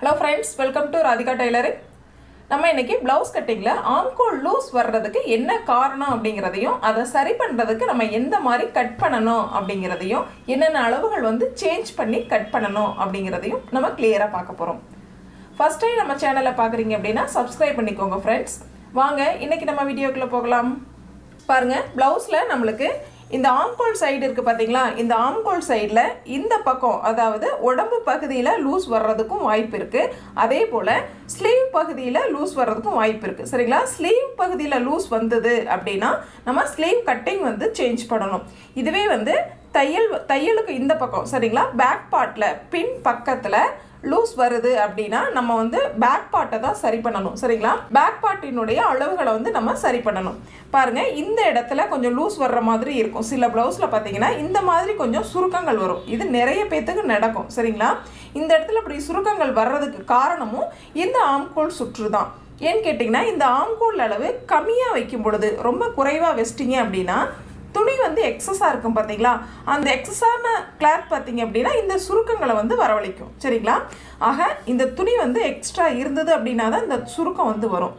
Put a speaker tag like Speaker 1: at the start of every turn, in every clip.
Speaker 1: hello friends welcome to Radhika tailoring நம்ம இன்னைக்கு blouse கட்டிங்கில் ஆம்கோல் loose வர்றதுக்கு என்ன காரணம் அப்படிங்கிறதையும் அதை சரி பண்ணுறதுக்கு நம்ம எந்த மாதிரி கட் பண்ணணும் அப்படிங்கிறதையும் என்னென்ன அளவுகள் வந்து சேஞ்ச் பண்ணி கட் பண்ணணும் அப்படிங்கிறதையும் நம்ம கிளியராக பார்க்க போகிறோம் ஃபர்ஸ்ட் டைம் நம்ம சேனலை பார்க்குறீங்க அப்படின்னா சப்ஸ்கிரைப் பண்ணிக்கோங்க ஃப்ரெண்ட்ஸ் வாங்க இன்னைக்கு நம்ம வீடியோக்குள்ளே போகலாம் பாருங்க ப்ளவுஸில் நம்மளுக்கு இந்த ஆம்கோல் சைடு இருக்குது பார்த்தீங்களா இந்த ஆம்கோல் சைடில் இந்த பக்கம் அதாவது உடம்பு பகுதியில் லூஸ் வர்றதுக்கும் வாய்ப்பு இருக்குது அதே போல் ஸ்லீவ் பகுதியில் லூஸ் வர்றதுக்கும் வாய்ப்பு இருக்குது சரிங்களா ஸ்லீவ் பகுதியில் லூஸ் வந்தது அப்படின்னா நம்ம ஸ்லீவ் கட்டிங் வந்து சேஞ்ச் பண்ணணும் இதுவே வந்து தையல் தையலுக்கு இந்த பக்கம் சரிங்களா பேக் பார்ட்டில் பின் பக்கத்தில் லூஸ் வருது அப்படின்னா நம்ம வந்து பேக் பார்ட்டை தான் சரி பண்ணணும் சரிங்களா பேக் பார்ட்டினுடைய அளவுகளை வந்து நம்ம சரி பண்ணணும் பாருங்க இந்த இடத்துல கொஞ்சம் லூஸ் வர்ற மாதிரி இருக்கும் சில ப்ளவுஸில் பார்த்தீங்கன்னா இந்த மாதிரி கொஞ்சம் சுருக்கங்கள் வரும் இது நிறைய பேத்துக்கு நடக்கும் சரிங்களா இந்த இடத்துல இப்படி சுருக்கங்கள் வர்றதுக்கு காரணமும் இந்த ஆம்கோல் சுற்று தான் ஏன்னு கேட்டிங்கன்னா இந்த ஆம்கோல் அளவு கம்மியாக வைக்கும் பொழுது ரொம்ப குறைவாக வச்சிட்டிங்க அப்படின்னா துணி வந்து எக்ஸஸாக இருக்கும் பார்த்தீங்களா அந்த எக்ஸஸான கிளாத் பார்த்தீங்க அப்படின்னா இந்த சுருக்கங்களை வந்து வரவழைக்கும் சரிங்களா ஆக இந்த துணி வந்து எக்ஸ்ட்ரா இருந்தது அப்படின்னா தான் இந்த சுருக்கம் வந்து வரும்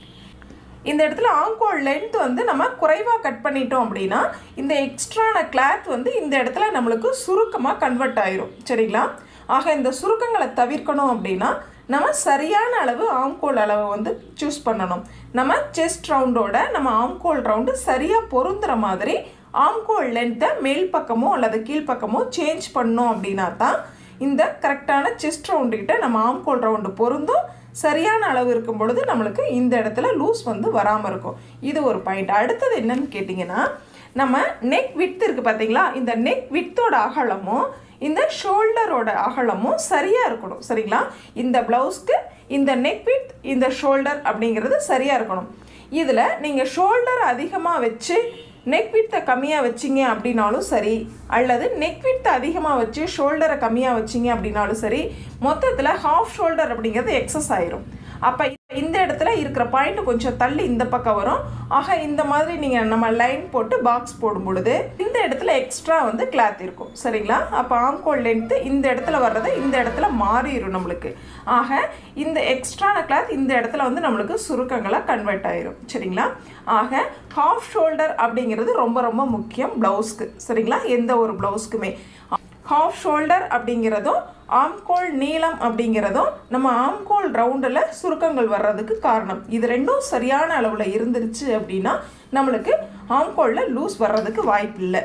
Speaker 1: இந்த இடத்துல ஆங்கோல் லென்த் வந்து நம்ம குறைவாக கட் பண்ணிட்டோம் அப்படின்னா இந்த எக்ஸ்ட்ரான கிளாத் வந்து இந்த இடத்துல நம்மளுக்கு சுருக்கமாக கன்வெர்ட் ஆயிரும் சரிங்களா ஆக இந்த சுருக்கங்களை தவிர்க்கணும் அப்படின்னா நம்ம சரியான அளவு ஆம்கோல் அளவை வந்து சூஸ் பண்ணணும் நம்ம செஸ்ட் ரவுண்டோட நம்ம ஆம்கோல் ரவுண்டு சரியாக பொருந்துற மாதிரி ஆம்கோல் லென்த்தை மேல் பக்கமோ அல்லது கீழ்ப்பக்கமோ சேஞ்ச் பண்ணோம் அப்படின்னா தான் இந்த கரெக்டான செஸ்ட் ரவுண்டுக்கிட்ட நம்ம ஆம்கோல் ரவுண்டு பொருந்தும் சரியான அளவு இருக்கும் பொழுது நம்மளுக்கு இந்த இடத்துல லூஸ் வந்து வராமல் இருக்கும் இது ஒரு பாயிண்ட் அடுத்தது என்னன்னு கேட்டிங்கன்னா நம்ம நெக் வித் இருக்குது பார்த்தீங்களா இந்த நெக் வித்தோட அகலமும் இந்த ஷோல்டரோட அகலமும் சரியாக இருக்கணும் சரிங்களா இந்த ப்ளவுஸ்க்கு இந்த நெக் வித் இந்த ஷோல்டர் அப்படிங்கிறது சரியாக இருக்கணும் இதில் நீங்கள் ஷோல்டர் அதிகமாக வச்சு நெக் வித்தை கம்மியாக வச்சிங்க அப்படின்னாலும் சரி அல்லது நெக் வித்தை அதிகமாக வச்சு ஷோல்டரை கம்மியாக வச்சிங்க அப்படின்னாலும் சரி மொத்தத்தில் ஹாஃப் ஷோல்டர் அப்படிங்கிறது எக்ஸஸ் ஆயிரும் அப்போ இந்த இடத்துல இருக்கிற பாயிண்ட் கொஞ்சம் தள்ளி இந்த பக்கம் வரும் ஆக இந்த மாதிரி நீங்கள் நம்ம லைன் போட்டு பாக்ஸ் போடும் பொழுது இந்த இடத்துல எக்ஸ்ட்ரா வந்து கிளாத் இருக்கும் சரிங்களா அப்போ ஆம்கோல் லென்த்து இந்த இடத்துல வர்றது இந்த இடத்துல மாறிடும் நம்மளுக்கு ஆக இந்த எக்ஸ்ட்ரான கிளாத் இந்த இடத்துல வந்து நம்மளுக்கு சுருக்கங்களாக கன்வெர்ட் ஆயிரும் சரிங்களா ஆக ஹாஃப் ஷோல்டர் அப்படிங்கிறது ரொம்ப ரொம்ப முக்கியம் ப்ளவுஸ்க்கு சரிங்களா எந்த ஒரு ப்ளவுஸ்க்குமே ஹாஃப் ஷோல்டர் அப்படிங்கிறதும் ஆம்கோல் நீளம் அப்படிங்கிறதும் நம்ம ஆம்கோல் ரவுண்டில் சுருக்கங்கள் வர்றதுக்கு காரணம் இது ரெண்டும் சரியான அளவில் இருந்துருச்சு அப்படின்னா நம்மளுக்கு ஆம்கோலில் லூஸ் வர்றதுக்கு வாய்ப்பு இல்லை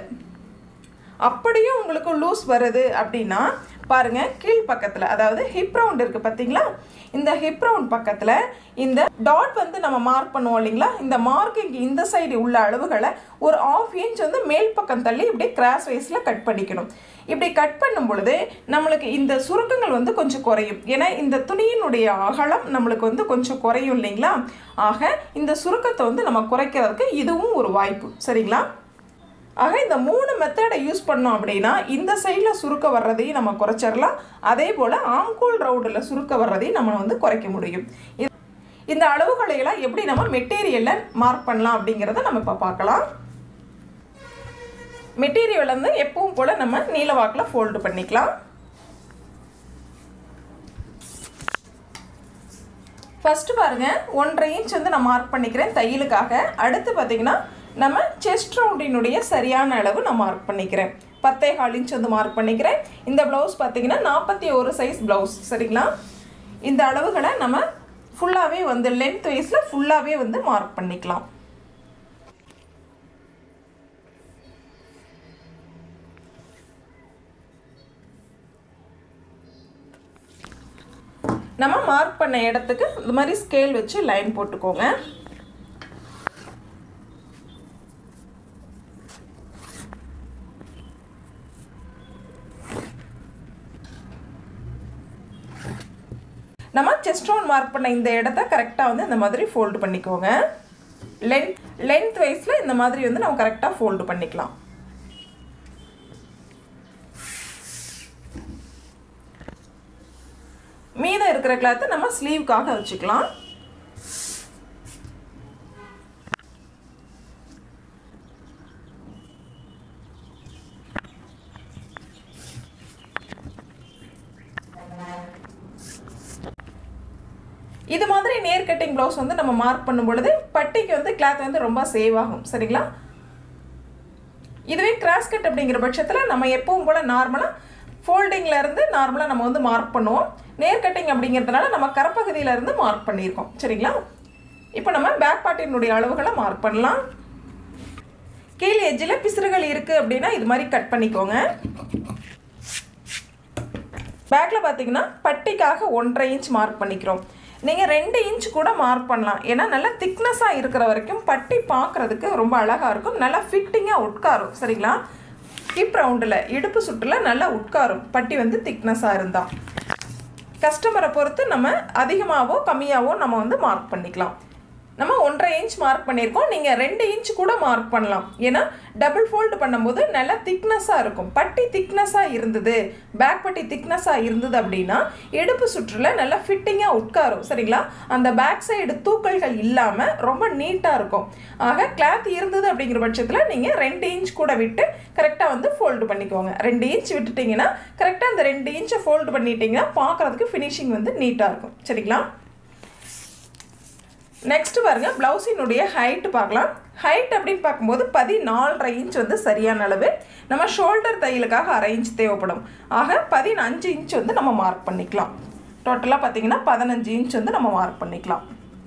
Speaker 1: அப்படியும் உங்களுக்கு லூஸ் வருது அப்படின்னா பாருங்கள் கீழ் பக்கத்தில் அதாவது ஹிப் ரவுண்ட் இருக்குது பார்த்தீங்களா இந்த ஹிப் ரவுண்ட் பக்கத்தில் இந்த டாட் வந்து நம்ம மார்க் பண்ணுவோம் இல்லைங்களா இந்த மார்க்கிங் இந்த சைடு உள்ள அளவுகளை ஒரு ஆஃப் இன்ச் வந்து மேல் பக்கம் தள்ளி இப்படி கிராஸ் வைஸில் கட் பண்ணிக்கணும் இப்படி கட் பண்ணும் பொழுது நம்மளுக்கு இந்த சுருக்கங்கள் வந்து கொஞ்சம் குறையும் ஏன்னா இந்த துணியினுடைய அகலம் நம்மளுக்கு வந்து கொஞ்சம் குறையும் இல்லைங்களா ஆக இந்த சுருக்கத்தை வந்து நம்ம குறைக்கிறதுக்கு இதுவும் ஒரு வாய்ப்பு சரிங்களா ஆக இந்த மூணு மெத்தடை யூஸ் பண்ணோம் அப்படின்னா இந்த சைடில் சுருக்க வர்றதையும் நம்ம குறைச்சிடலாம் அதே போல் ஆம்கோல் ரவுண்டில் சுருக்க வர்றதையும் நம்ம வந்து குறைக்க முடியும் இந்த அளவுகளையெல்லாம் எப்படி நம்ம மெட்டீரியலில் மார்க் பண்ணலாம் அப்படிங்கிறத நம்ம இப்போ பார்க்கலாம் மெட்டீரியல் வந்து எப்பவும் போல் நம்ம நீளவாக்கில் ஃபோல்டு பண்ணிக்கலாம் ஃபஸ்ட்டு பாருங்கள் ஒன்றரை இன்ச் வந்து நான் மார்க் பண்ணிக்கிறேன் தையலுக்காக அடுத்து பார்த்திங்கன்னா நம்ம செஸ்ட் ரவுண்டினுடைய சரியான அளவு நான் மார்க் பண்ணிக்கிறேன் பத்தே கால் இன்ச் வந்து மார்க் பண்ணிக்கிறேன் இந்த ப்ளவுஸ் பார்த்தீங்கன்னா நாற்பத்தி ஒரு சைஸ் ப்ளவுஸ் சரிங்களா இந்த அளவுகளை நம்ம ஃபுல்லாகவே வந்து லென்த் வைஸில் ஃபுல்லாகவே வந்து மார்க் பண்ணிக்கலாம் நம்ம மார்க் பண்ண இடத்துக்கு இந்த மாதிரி ஸ்கேல் வச்சு லைன் போட்டுக்கோங்க நம்ம செஸ்ட் ரவுண்ட் மார்க் பண்ண இந்த இடத்த கரெக்டாக வந்து இந்த மாதிரி ஃபோல்டு பண்ணிக்கோங்க லென்த் லென்த் வைஸில் இந்த மாதிரி வந்து நம்ம கரெக்டாக ஃபோல்டு பண்ணிக்கலாம் மீதம் இருக்கிற கிளாத்தை நம்ம ஸ்லீவ்க்காக வச்சுக்கலாம் இது மாதிரி நேர் கட்டிங் ப்ளவுஸ் வந்து நம்ம மார்க் பண்ணும் பொழுது பட்டிக்கு வந்து கிளாத் வந்து ரொம்ப சேவ் ஆகும் சரிங்களா இதுவே கிராஸ் கட் அப்படிங்கிற பட்சத்தில் நம்ம எப்பவும் போல் நார்மலாக ஃபோல்டிங்கில் இருந்து நார்மலாக நம்ம வந்து மார்க் பண்ணுவோம் நேர் கட்டிங் அப்படிங்கிறதுனால நம்ம கரப்பகுதியில இருந்து மார்க் பண்ணியிருக்கோம் சரிங்களா இப்போ நம்ம பேக் பார்ட்டினுடைய அளவுகளை மார்க் பண்ணலாம் கீழ் எஜ்ஜில் பிசுறுகள் இருக்குது அப்படின்னா இது மாதிரி கட் பண்ணிக்கோங்க பேக்கில் பார்த்தீங்கன்னா பட்டிக்காக ஒன்றரை இன்ச் மார்க் பண்ணிக்கிறோம் நீங்கள் ரெண்டு இன்ச் கூட மார்க் பண்ணலாம் ஏன்னா நல்லா திக்னஸாக இருக்கிற வரைக்கும் பட்டி பார்க்குறதுக்கு ரொம்ப அழகாக இருக்கும் நல்லா ஃபிட்டிங்காக உட்காரும் சரிங்களா ஹிப் ரவுண்டில் இடுப்பு சுற்றில் நல்லா உட்காரும் பட்டி வந்து திக்னஸாக இருந்தால் கஸ்டமரை பொறுத்து நம்ம அதிகமாகவோ கம்மியாகவோ நம்ம வந்து மார்க் பண்ணிக்கலாம் நம்ம ஒன்றரை இன்ச் மார்க் பண்ணியிருக்கோம் நீங்கள் ரெண்டு இன்ச் கூட மார்க் பண்ணலாம் ஏன்னா டபுள் ஃபோல்டு பண்ணும்போது நல்லா திக்னஸாக இருக்கும் பட்டி திக்னஸாக இருந்தது பேக் பட்டி திக்னஸாக இருந்தது அப்படின்னா இடுப்பு சுற்றில் நல்லா ஃபிட்டிங்காக உட்காரும் சரிங்களா அந்த பேக் சைடு தூக்கல்கள் இல்லாமல் ரொம்ப நீட்டாக இருக்கும் ஆக கிளாத் இருந்தது அப்படிங்கிற பட்சத்தில் நீங்கள் ரெண்டு இன்ச் கூட விட்டு கரெக்டாக வந்து ஃபோல்டு பண்ணிக்கோங்க ரெண்டு இன்ச் விட்டுட்டிங்கன்னா கரெக்டாக அந்த ரெண்டு இன்ச்சை ஃபோல்டு பண்ணிட்டீங்கன்னா பார்க்குறதுக்கு ஃபினிஷிங் வந்து நீட்டாக இருக்கும் சரிங்களா நெக்ஸ்ட் பாருங்க ப்ளவுஸினுடைய ஹைட் பார்க்கலாம் ஹைட் அப்படின்னு பார்க்கும்போது பதினாலரை இன்ச் வந்து சரியான அளவு நம்ம ஷோல்டர் தையலுக்காக அரை இன்ச் தேவைப்படும் ஆக பதினஞ்சு இன்ச் வந்து நம்ம மார்க் பண்ணிக்கலாம் டோட்டலாக பார்த்தீங்கன்னா பதினஞ்சு இன்ச் வந்து நம்ம மார்க் பண்ணிக்கலாம்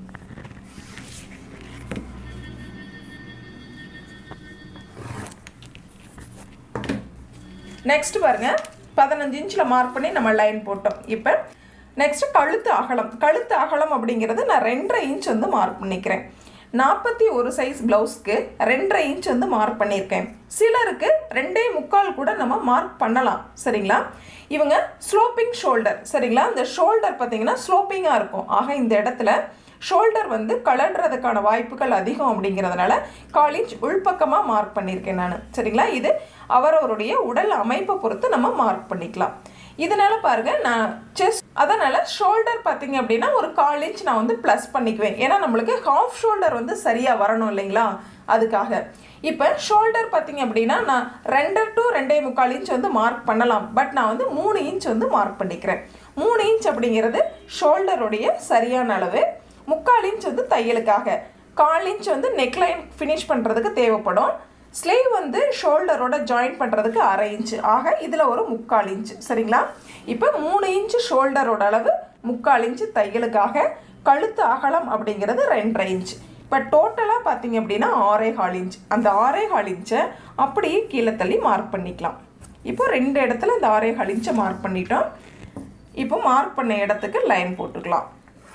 Speaker 1: நெக்ஸ்ட் பாருங்க பதினஞ்சு இன்ச்சில் மார்க் பண்ணி நம்ம லைன் போட்டோம் இப்போ நெக்ஸ்ட் கழுத்து அகலம் கழுத்து அகலம் அப்படிங்கிறது நான் ரெண்டரை இன்ச் வந்து மார்க் பண்ணிக்கிறேன் நாற்பத்தி ஒரு சைஸ் ப்ளவுஸ்க்கு ரெண்டரை இன்ச் வந்து மார்க் பண்ணியிருக்கேன் சிலருக்கு ரெண்டே முக்கால் கூட நம்ம மார்க் பண்ணலாம் சரிங்களா இவங்க ஸ்லோப்பிங் ஷோல்டர் சரிங்களா இந்த ஷோல்டர் பார்த்தீங்கன்னா ஸ்லோப்பிங்காக இருக்கும் ஆக இந்த இடத்துல ஷோல்டர் வந்து கலண்டுறதுக்கான வாய்ப்புகள் அதிகம் அப்படிங்கிறதுனால கால் இன்ச் உள்பக்கமாக மார்க் பண்ணியிருக்கேன் நான் சரிங்களா இது அவரவருடைய உடல் அமைப்பை பொறுத்து நம்ம மார்க் பண்ணிக்கலாம் இதனால பாருங்க நான் செஸ்ட் அதனால ஷோல்டர் பார்த்தீங்க அப்படின்னா ஒரு கால் இன்ச் நான் வந்து ப்ளஸ் பண்ணிக்குவேன் ஏன்னா நம்மளுக்கு ஹாஃப் ஷோல்டர் வந்து சரியாக வரணும் இல்லைங்களா அதுக்காக இப்போ ஷோல்டர் பார்த்தீங்க அப்படின்னா நான் ரெண்டரை டு ரெண்டே முக்கால் இன்ச் வந்து மார்க் பண்ணலாம் பட் நான் வந்து மூணு இன்ச் வந்து மார்க் பண்ணிக்கிறேன் மூணு இன்ச் அப்படிங்கிறது ஷோல்டருடைய சரியான அளவு முக்கால் இன்ச் வந்து தையலுக்காக கால் இன்ச் வந்து நெக்லைன் ஃபினிஷ் பண்ணுறதுக்கு தேவைப்படும் ஸ்லீவ் வந்து ஷோல்டரோட ஜாயின் பண்ணுறதுக்கு அரை இன்ச்சு ஆக இதில் ஒரு முக்கால் இன்ச்சு சரிங்களா இப்போ மூணு இன்ச்சு ஷோல்டரோட அளவு முக்கால் இன்ச்சு தையலுக்காக கழுத்து அகலம் அப்படிங்கிறது ரெண்டரை இன்ச்சு இப்போ டோட்டலாக பார்த்தீங்க அப்படின்னா ஆறே கால் இன்ச் அந்த ஆறே கால் இன்ச்சை அப்படியே கீழே தள்ளி மார்க் பண்ணிக்கலாம் இப்போ ரெண்டு இடத்துல இந்த ஆறே கால் இன்ச்சை மார்க் பண்ணிட்டோம் இப்போ மார்க் பண்ண இடத்துக்கு லைன் போட்டுக்கலாம்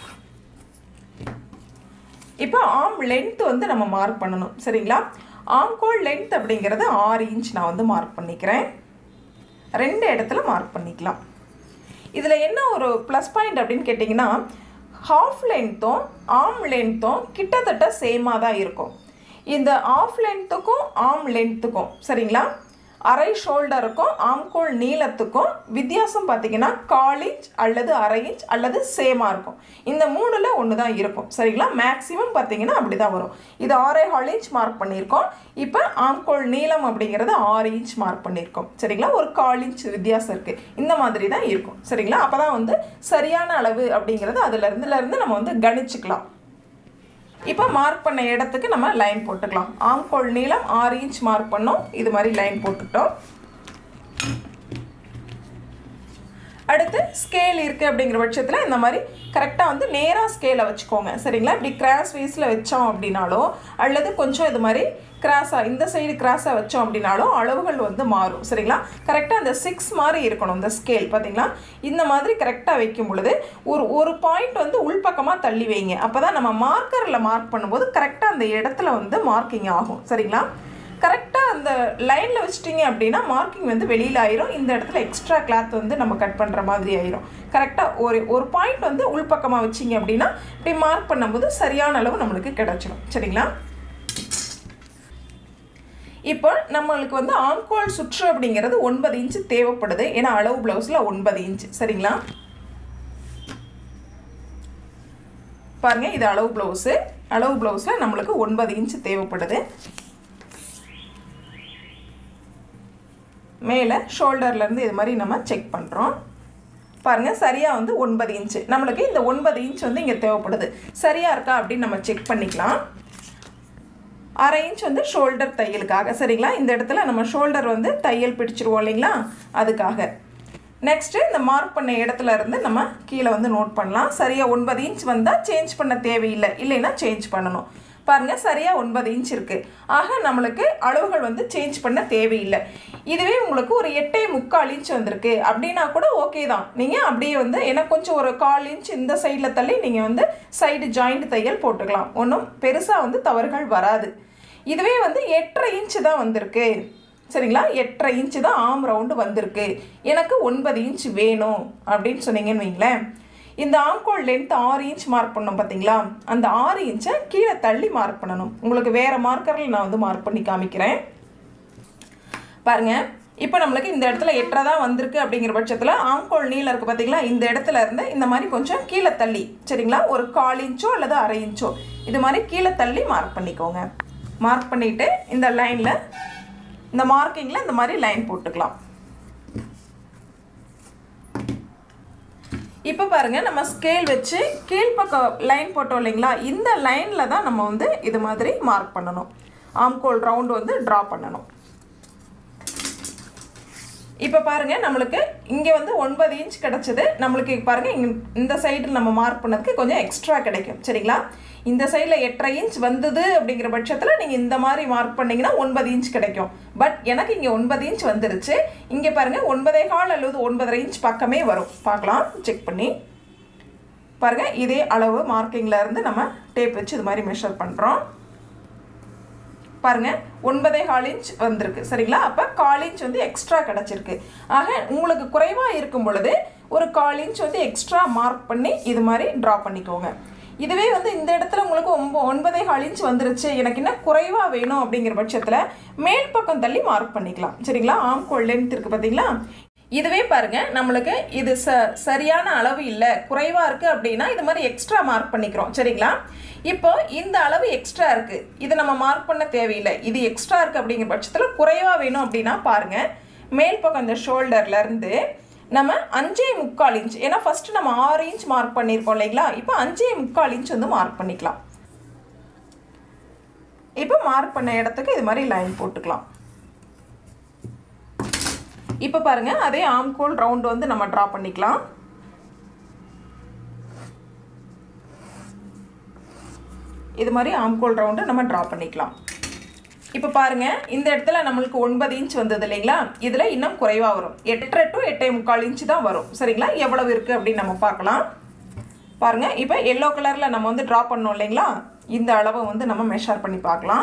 Speaker 1: இப்போ ஆம் லென்த் வந்து நம்ம மார்க் பண்ணணும் சரிங்களா ஆம்கோல் லென்த் அப்படிங்கிறது ஆறு இன்ச் நான் வந்து மார்க் பண்ணிக்கிறேன் ரெண்டு இடத்துல மார்க் பண்ணிக்கலாம் இதில் என்ன ஒரு ப்ளஸ் பாயிண்ட் அப்படின்னு கேட்டிங்கன்னா ஹாஃப் லென்த்தும் ஆம் லென்த்தும் கிட்டத்தட்ட சேமாக தான் இருக்கும் இந்த ஆஃப் லென்த்துக்கும் ஆம் லென்த்துக்கும் சரிங்களா அரை ஷோல்டருக்கும் ஆம்கோல் நீளத்துக்கும் வித்தியாசம் பார்த்தீங்கன்னா கால் இன்ச் அல்லது அரை இன்ச் அல்லது சேமாக இருக்கும் இந்த மூணில் ஒன்று தான் இருக்கும் சரிங்களா மேக்ஸிமம் பார்த்தீங்கன்னா அப்படி தான் வரும் இது ஆறே கால் இன்ச் மார்க் பண்ணியிருக்கோம் இப்போ ஆம்கோல் நீளம் அப்படிங்கிறது ஆறு இன்ச் மார்க் பண்ணியிருக்கோம் சரிங்களா ஒரு கால் இன்ச் வித்தியாசம் இருக்குது இந்த மாதிரி தான் இருக்கும் சரிங்களா அப்போ தான் வந்து சரியான அளவு அப்படிங்கிறது அதுலேருந்துலேருந்து நம்ம வந்து கணிச்சுக்கலாம் இப்போ மார்க் பண்ண இடத்துக்கு நம்ம லைன் போட்டுக்கலாம் ஆம்கோல் நீளம் ஆறு இன்ச் மார்க் பண்ணோம் இது மாதிரி லைன் போட்டுக்கிட்டோம் அடுத்து ஸ்கேல் இருக்குது அப்படிங்கிற பட்சத்தில் இந்த மாதிரி கரெக்டாக வந்து நேராக ஸ்கேலை வச்சுக்கோங்க சரிங்களா இப்படி கிராஸ் வைஸில் வச்சோம் அப்படின்னாலோ அல்லது கொஞ்சம் இது மாதிரி கிராஸாக இந்த சைடு கிராஸாக வச்சோம் அப்படின்னாலும் அளவுகள் வந்து மாறும் சரிங்களா கரெக்டாக அந்த சிக்ஸ் மாதிரி இருக்கணும் இந்த ஸ்கேல் பார்த்தீங்களா இந்த மாதிரி கரெக்டாக வைக்கும் பொழுது ஒரு ஒரு பாயிண்ட் வந்து உள்பக்கமாக தள்ளி வைங்க அப்போ தான் நம்ம மார்க்கரில் மார்க் பண்ணும்போது கரெக்டாக அந்த இடத்துல வந்து மார்க்கிங் ஆகும் சரிங்களா கரெக்டாக அந்த லைனில் வச்சிட்டிங்க அப்படின்னா மார்க்கிங் வந்து வெளியில் ஆயிரும் இந்த இடத்துல எக்ஸ்ட்ரா கிளாத் வந்து நம்ம கட் பண்ணுற மாதிரி ஆயிரும் கரெக்டாக ஒரு ஒரு பாயிண்ட் வந்து உள்பக்கமாக வச்சிங்க அப்படின்னா இப்படி மார்க் பண்ணும்போது சரியான அளவு நம்மளுக்கு கிடச்சிடும் சரிங்களா இப்போ நம்மளுக்கு வந்து ஆம்கோல் சுற்று அப்படிங்கிறது ஒன்பது இன்ச்சு தேவைப்படுது ஏன்னா அளவு ப்ளவுஸில் ஒன்பது இன்ச்சு சரிங்களா பாருங்க இது அளவு ப்ளவுஸு அளவு ப்ளவுஸில் நம்மளுக்கு ஒன்பது இன்ச்சு தேவைப்படுது மேலே ஷோல்டர்லேருந்து இது மாதிரி நம்ம செக் பண்ணுறோம் பாருங்கள் சரியாக வந்து ஒன்பது இன்ச்சு நம்மளுக்கு இந்த ஒன்பது இன்ச் வந்து இங்கே தேவைப்படுது சரியாக இருக்கா அப்படின்னு நம்ம செக் பண்ணிக்கலாம் அரை இன்ச் வந்து ஷோல்டர் தையலுக்காக சரிங்களா இந்த இடத்துல நம்ம ஷோல்டர் வந்து தையல் பிடிச்சிருவோம் இல்லைங்களா அதுக்காக நெக்ஸ்ட்டு இந்த மார்க் பண்ண இடத்துல இருந்து நம்ம கீழே வந்து நோட் பண்ணலாம் சரியாக ஒன்பது இன்ச் வந்தால் சேஞ்ச் பண்ண தேவையில்லை இல்லைன்னா சேஞ்ச் பண்ணணும் பாருங்கள் சரியாக ஒன்பது இன்ச் இருக்குது ஆக நம்மளுக்கு அளவுகள் வந்து சேஞ்ச் பண்ண தேவையில்லை இதுவே உங்களுக்கு ஒரு எட்டே முக்கால் இன்ச் வந்திருக்கு அப்படின்னா கூட ஓகே தான் நீங்கள் அப்படியே வந்து ஏன்னா கொஞ்சம் ஒரு கால் இன்ச் இந்த சைடில் தள்ளி நீங்கள் வந்து சைடு ஜாயிண்ட் தையல் போட்டுக்கலாம் ஒன்றும் பெருசாக வந்து தவறுகள் வராது இதுவே வந்து எட்டரை இன்ச்சு தான் வந்திருக்கு சரிங்களா எட்டரை இன்ச்சு தான் ஆம் ரவுண்டு வந்திருக்கு எனக்கு ஒன்பது இன்ச் வேணும் அப்படின்னு சொன்னீங்கன்னு வைங்களேன் இந்த ஆம்கோல் லென்த் ஆறு இன்ச் மார்க் பண்ணோம் பார்த்தீங்களா அந்த ஆறு இன்ச்சை கீழே தள்ளி மார்க் பண்ணணும் உங்களுக்கு வேறு மார்க்கரில் நான் வந்து மார்க் பண்ணி காமிக்கிறேன் பாருங்க இப்போ நம்மளுக்கு இந்த இடத்துல எட்டரை தான் வந்திருக்கு அப்படிங்கிற பட்சத்தில் ஆம்கோல் நீளம் இருக்குது பார்த்தீங்களா இந்த இடத்துல இருந்து இந்த மாதிரி கொஞ்சம் கீழே தள்ளி சரிங்களா ஒரு கால் இன்ச்சோ அல்லது அரை இன்ச்சோ இது மாதிரி கீழே தள்ளி மார்க் பண்ணிக்கோங்க மார்க் பண்ணிவிட்டு இந்த லைனில் இந்த மார்க்கிங்கில் இந்த மாதிரி லைன் போட்டுக்கலாம் இப்போ பாருங்கள் நம்ம ஸ்கேல் வச்சு கீழ்ப்பக்கம் லைன் போட்டோம் இல்லைங்களா இந்த லைனில் தான் நம்ம வந்து இது மாதிரி மார்க் பண்ணணும் ஆம்கோல் ரவுண்டு வந்து ட்ரா பண்ணணும் இப்போ பாருங்கள் நம்மளுக்கு இங்கே வந்து ஒன்பது இன்ச் கிடச்சிது நம்மளுக்கு பாருங்கள் இங்கே இந்த சைடு நம்ம மார்க் பண்ணதுக்கு கொஞ்சம் எக்ஸ்ட்ரா கிடைக்கும் சரிங்களா இந்த சைடில் எட்டரை இன்ச் வந்தது அப்படிங்கிற பட்சத்தில் நீங்கள் இந்த மாதிரி மார்க் பண்ணிங்கன்னா ஒன்பது இன்ச் கிடைக்கும் பட் எனக்கு இங்கே ஒன்பது இன்ச் வந்துருச்சு இங்கே பாருங்கள் ஒன்பதே கால் அல்லது ஒன்பதரை இன்ச் பக்கமே வரும் பார்க்கலாம் செக் பண்ணி பாருங்கள் இதே அளவு மார்க்கிங்கில் இருந்து நம்ம டேப் வச்சு இது மாதிரி மெஷர் பண்ணுறோம் பாருங்கள் ஒன்பதே கால் இன்ச் வந்திருக்கு சரிங்களா அப்போ கால் இன்ச் வந்து எக்ஸ்ட்ரா கிடச்சிருக்கு ஆக உங்களுக்கு குறைவாக இருக்கும் பொழுது ஒரு கால் இன்ச் வந்து எக்ஸ்ட்ரா மார்க் பண்ணி இது மாதிரி ட்ரா பண்ணிக்கோங்க இதுவே வந்து இந்த இடத்துல உங்களுக்கு ஒம்ப ஒன்பதே கால் இன்ச் வந்துருச்சு எனக்கு என்ன குறைவாக வேணும் அப்படிங்கிற பட்சத்தில் மேல் பக்கம் தள்ளி மார்க் பண்ணிக்கலாம் சரிங்களா ஆம்கோல் லென்த் இருக்குது பார்த்தீங்களா இதுவே பாருங்க நம்மளுக்கு இது ச சரியான அளவு இல்லை குறைவாக இருக்குது அப்படின்னா இது மாதிரி எக்ஸ்ட்ரா மார்க் பண்ணிக்கிறோம் சரிங்களா இப்போ இந்த அளவு எக்ஸ்ட்ரா இருக்குது இதை நம்ம மார்க் பண்ண தேவையில்லை இது எக்ஸ்ட்ரா இருக்குது அப்படிங்கிற பட்சத்தில் குறைவாக வேணும் அப்படின்னா பாருங்கள் மேல் பக்கம் இந்த ஷோல்டர்லேருந்து நம்ம அஞ்சே முக்கால் இன்ச் ஏன்னா ஃபஸ்ட்டு நம்ம ஆறு இன்ச் மார்க் பண்ணியிருக்கோம் இல்லைங்களா இப்போ அஞ்சே முக்கால் இன்ச் வந்து மார்க் பண்ணிக்கலாம் இப்போ மார்க் பண்ண இடத்துக்கு இது மாதிரி லைன் போட்டுக்கலாம் இப்போ பாருங்க அதே ஆம்கோல் ரவுண்ட் வந்து நம்ம ட்ரா பண்ணிக்கலாம் இது மாதிரி ஆம்கோல் ரவுண்டு நம்ம ட்ரா பண்ணிக்கலாம் இப்போ பாருங்க இந்த இடத்துல நம்மளுக்கு ஒன்பது இன்ச் வந்தது இல்லைங்களா இதில் இன்னும் குறைவாக வரும் எட்டரை டு எட்டே முக்கால் இன்ச்சு தான் வரும் சரிங்களா எவ்வளவு இருக்குது அப்படின்னு நம்ம பார்க்கலாம் பாருங்க இப்போ எல்லோ கலரில் நம்ம வந்து ட்ரா பண்ணோம் இல்லைங்களா இந்த அளவை வந்து நம்ம மெஷர் பண்ணி பார்க்கலாம்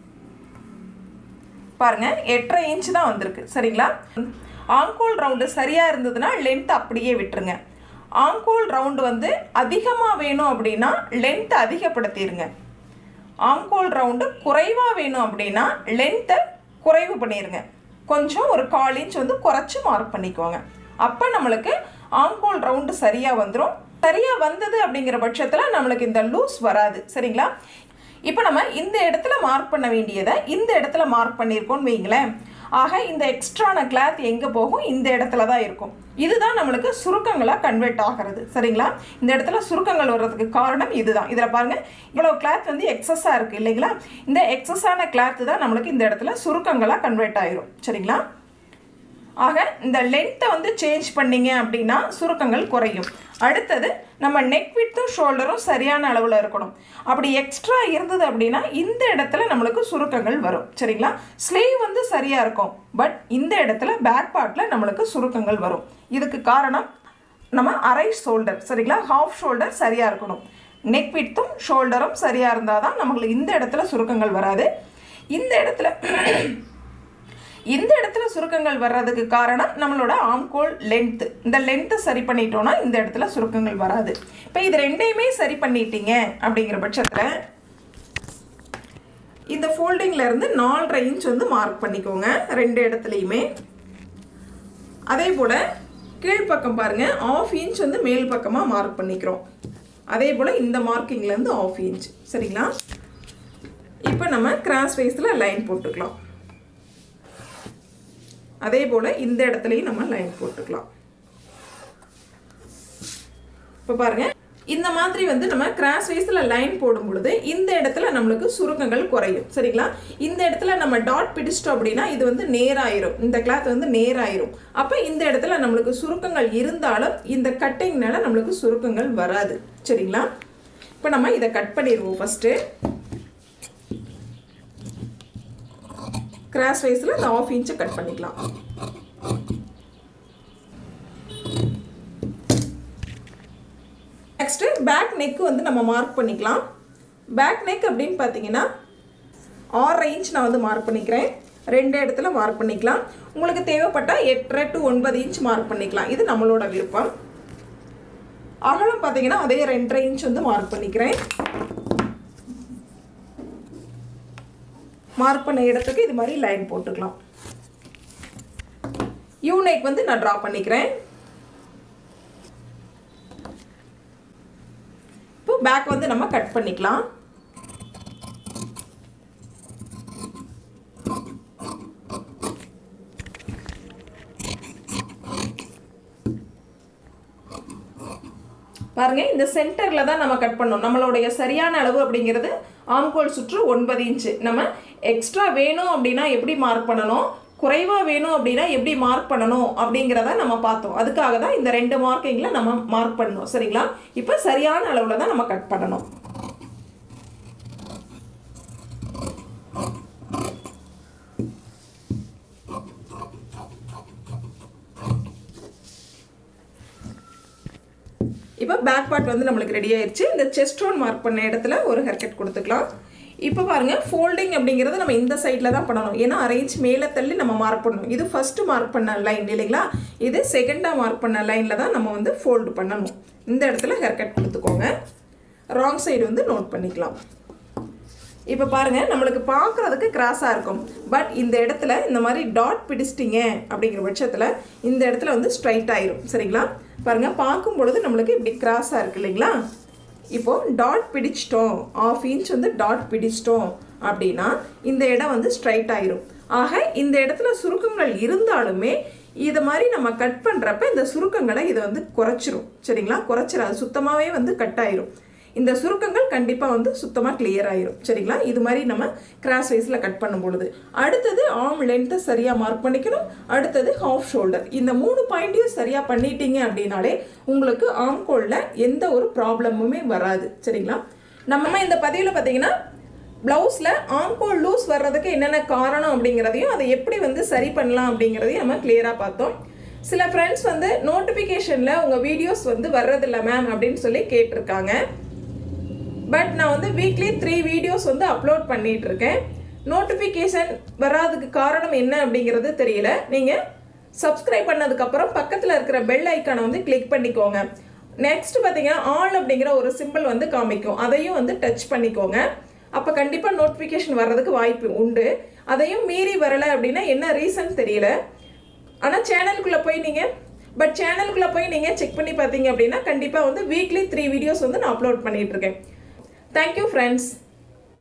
Speaker 1: பாருங்க எட்டரை இன்ச் தான் வந்திருக்கு சரிங்களா ஆங்கோல் ரவுண்டு சரியாக இருந்ததுன்னா லென்த் அப்படியே விட்டுருங்க ஆங்கோல் ரவுண்டு வந்து அதிகமாக வேணும் அப்படின்னா லென்த் அதிகப்படுத்திடுங்க ஆம்கோல் ரவுண்டு குறைவாக வேணும் அப்படின்னா லென்த்தை குறைவு பண்ணிடுங்க கொஞ்சம் ஒரு கால் இன்ச் வந்து குறைச்சி மார்க் பண்ணிக்கோங்க அப்போ நம்மளுக்கு ஆம்கோல் ரவுண்டு சரியாக வந்துடும் சரியாக வந்தது அப்படிங்கிற பட்சத்தில் நம்மளுக்கு இந்த லூஸ் வராது சரிங்களா இப்போ நம்ம இந்த இடத்துல மார்க் பண்ண வேண்டியதை இந்த இடத்துல மார்க் பண்ணியிருக்கோம்னு வைங்களேன் ஆக இந்த எக்ஸ்ட்ரான கிளாத் எங்கே போகும் இந்த இடத்துல தான் இருக்கும் இதுதான் நம்மளுக்கு சுருக்கங்களாக கன்வெர்ட் ஆகிறது சரிங்களா இந்த இடத்துல சுருக்கங்கள் வர்றதுக்கு காரணம் இதுதான் இதில் பாருங்கள் இவ்வளோ கிளாத் வந்து எக்ஸஸாக இருக்குது இல்லைங்களா இந்த எக்ஸஸான கிளாத்து தான் நம்மளுக்கு இந்த இடத்துல சுருக்கங்களாக கன்வெர்ட் ஆயிரும் சரிங்களா ஆக இந்த லென்த்தை வந்து சேஞ்ச் பண்ணீங்க அப்படின்னா சுருக்கங்கள் குறையும் அடுத்தது நம்ம நெக் வித்தும் ஷோல்டரும் சரியான அளவில் இருக்கணும் அப்படி எக்ஸ்ட்ரா இருந்தது அப்படின்னா இந்த இடத்துல நம்மளுக்கு சுருக்கங்கள் வரும் சரிங்களா ஸ்லீவ் வந்து சரியாக இருக்கும் பட் இந்த இடத்துல பேக் பார்ட்டில் நம்மளுக்கு சுருக்கங்கள் வரும் இதுக்கு காரணம் நம்ம அரை ஷோல்டர் சரிங்களா ஹாஃப் ஷோல்டர் சரியாக இருக்கணும் நெக் வித்தும் ஷோல்டரும் சரியாக இருந்தால் தான் நம்மளுக்கு இந்த இடத்துல சுருக்கங்கள் வராது இந்த இடத்துல இந்த இடத்துல சுருக்கங்கள் வர்றதுக்கு காரணம் நம்மளோட ஆம்கோல் லென்த்து இந்த லென்த்தை சரி பண்ணிட்டோம்னா இந்த இடத்துல சுருக்கங்கள் வராது இப்போ இது ரெண்டையுமே சரி பண்ணிட்டீங்க அப்படிங்கிற பட்சத்தில் இந்த ஃபோல்டிங்கில் இருந்து நாலரை இன்ச் வந்து மார்க் பண்ணிக்கோங்க ரெண்டு இடத்துலையுமே அதே போல் கீழ்ப்பக்கம் பாருங்கள் ஆஃப் இன்ச் வந்து மேல் பக்கமாக மார்க் பண்ணிக்கிறோம் அதே போல் இந்த மார்க்கிங்லேருந்து ஆஃப் இன்ச் சரிங்களா இப்போ நம்ம கிராஸ் வைஸில் லைன் போட்டுக்கலாம் அதே போல் இந்த இடத்துலையும் நம்ம லைன் போட்டுக்கலாம் இப்போ பாருங்க இந்த மாதிரி வந்து நம்ம கிராஸ் வைஸில் லைன் போடும் பொழுது இந்த இடத்துல நம்மளுக்கு சுருக்கங்கள் குறையும் சரிங்களா இந்த இடத்துல நம்ம டாட் பிடிச்சிட்டோம் அப்படின்னா இது வந்து நேராயிரும் இந்த கிளாத் வந்து நேராயிரும் அப்போ இந்த இடத்துல நம்மளுக்கு சுருக்கங்கள் இருந்தாலும் இந்த கட்டிங்னால நம்மளுக்கு சுருக்கங்கள் வராது சரிங்களா இப்போ நம்ம இதை கட் பண்ணிடுவோம் ஃபஸ்ட்டு கிராஸ் வைஸில் இந்த ஆஃப் இன்ச்சை கட் பண்ணிக்கலாம் நெக்ஸ்ட்டு பேக் நெக் வந்து நம்ம மார்க் பண்ணிக்கலாம் பேக் நெக் அப்படின்னு பார்த்தீங்கன்னா ஆறரை இன்ச் நான் வந்து மார்க் பண்ணிக்கிறேன் ரெண்டு இடத்துல மார்க் பண்ணிக்கலாம் உங்களுக்கு தேவைப்பட்டால் எட்டரை டு ஒன்பது இன்ச் மார்க் பண்ணிக்கலாம் இது நம்மளோட விருப்பம் அகலம் பார்த்தீங்கன்னா அதே ரெண்டரை இன்ச் வந்து மார்க் பண்ணிக்கிறேன் மார்க் பண்ண இடத்துக்கு இது மாதிரி லைன் போட்டுக்கலாம் யூனைக் வந்து நான் ட்ரா பண்ணிக்கிறேன் இப்போ பேக் வந்து நம்ம கட் பண்ணிக்கலாம் பாருங்க இந்த சென்டரில் தான் நம்ம கட் பண்ணோம் நம்மளுடைய சரியான அளவு அப்படிங்கிறது ஆம்கோல் சுற்று ஒன்பது இன்ச்சு நம்ம எக்ஸ்ட்ரா வேணும் அப்படின்னா எப்படி மார்க் பண்ணணும் குறைவாக வேணும் அப்படின்னா எப்படி மார்க் பண்ணணும் அப்படிங்கிறத நம்ம பார்த்தோம் அதுக்காக தான் இந்த ரெண்டு மார்க்கிங்கில் நம்ம மார்க் பண்ணணும் சரிங்களா இப்போ சரியான அளவில் தான் நம்ம கட் பண்ணணும் இப்போ பேக் பார்ட் வந்து நம்மளுக்கு ரெடி ஆயிடுச்சு இந்த செஸ்ட் ஸ்டோன் மார்க் பண்ண இடத்துல ஒரு ஹேர் கட் கொடுத்துக்கலாம் இப்போ பாருங்கள் ஃபோல்டிங் அப்படிங்கிறது நம்ம இந்த சைடில் தான் பண்ணணும் ஏன்னா அரேஞ்ச் மேலே தள்ளி நம்ம மார்க் பண்ணணும் இது ஃபஸ்ட்டு மார்க் பண்ண லைன் இல்லைங்களா இது செகண்டாக மார்க் பண்ண லைனில் தான் நம்ம வந்து ஃபோல்டு பண்ணணும் இந்த இடத்துல ஹேர் கட் கொடுத்துக்கோங்க ராங் சைடு வந்து நோட் பண்ணிக்கலாம் இப்போ பாருங்கள் நம்மளுக்கு பார்க்குறதுக்கு கிராஸாக இருக்கும் பட் இந்த இடத்துல இந்த மாதிரி டாட் பிடிச்சிட்டிங்க அப்படிங்கிற பட்சத்தில் இந்த இடத்துல வந்து ஸ்ட்ரைட் ஆயிரும் சரிங்களா பாருங்கள் பார்க்கும் பொழுது நம்மளுக்கு இப்படி கிராஸாக இருக்கு இல்லைங்களா இப்போது டாட் பிடிச்சிட்டோம் ஆஃப் இன்ச் வந்து டாட் பிடிச்சிட்டோம் அப்படின்னா இந்த இடம் வந்து ஸ்ட்ரைட் ஆயிரும் ஆக இந்த இடத்துல சுருக்கங்கள் இருந்தாலுமே இது மாதிரி நம்ம கட் பண்ணுறப்ப இந்த சுருக்கங்களை இது வந்து குறைச்சிரும் சரிங்களா குறைச்சிடாது சுத்தமாகவே வந்து கட் ஆயிரும் இந்த சுருக்கங்கள் கண்டிப்பாக வந்து சுத்தமாக கிளியர் ஆயிரும் சரிங்களா இது மாதிரி நம்ம கிராஸ் வைஸில் கட் பண்ணும் பொழுது அடுத்தது ஆர்ம் லென்த்தை சரியாக மார்க் பண்ணிக்கணும் அடுத்தது ஹாஃப் ஷோல்டர் இந்த மூணு பாயிண்ட்டையும் சரியாக பண்ணிட்டீங்க அப்படின்னாலே உங்களுக்கு ஆர்ம் கோலில் எந்த ஒரு ப்ராப்ளமுமே வராது சரிங்களா நம்ம இந்த பதிவில் பார்த்தீங்கன்னா ப்ளவுஸில் ஆம்கோல் லூஸ் வர்றதுக்கு என்னென்ன காரணம் அப்படிங்கிறதையும் அதை எப்படி வந்து சரி பண்ணலாம் அப்படிங்கிறதையும் நம்ம கிளியராக பார்த்தோம் சில ஃப்ரெண்ட்ஸ் வந்து நோட்டிஃபிகேஷனில் உங்கள் வீடியோஸ் வந்து வர்றதில்ல மேம் அப்படின்னு சொல்லி கேட்டிருக்காங்க பட் நான் வந்து வீக்லி த்ரீ வீடியோஸ் வந்து அப்லோட் பண்ணிட்டு இருக்கேன் நோட்டிஃபிகேஷன் வராதுக்கு காரணம் என்ன அப்படிங்கிறது தெரியல நீங்கள் சப்ஸ்கிரைப் பண்ணதுக்கப்புறம் பக்கத்தில் இருக்கிற பெல் ஐக்கானை வந்து கிளிக் பண்ணிக்கோங்க நெக்ஸ்ட் பார்த்தீங்கன்னா ஆல் அப்படிங்கிற ஒரு சிம்பிள் வந்து காமிக்கும் அதையும் வந்து டச் பண்ணிக்கோங்க அப்போ கண்டிப்பாக நோட்டிஃபிகேஷன் வர்றதுக்கு வாய்ப்பு உண்டு அதையும் மீறி வரலை அப்படின்னா என்ன ரீசன் தெரியல ஆனால் சேனலுக்குள்ளே போய் நீங்கள் பட் சேனலுக்குள்ளே போய் நீங்கள் செக் பண்ணி பார்த்தீங்க அப்படின்னா கண்டிப்பாக வந்து வீக்லி த்ரீ வீடியோஸ் வந்து நான் அப்லோட் பண்ணிகிட்ருக்கேன் தேங்க்யூ ஃப்ரெண்ட்ஸ்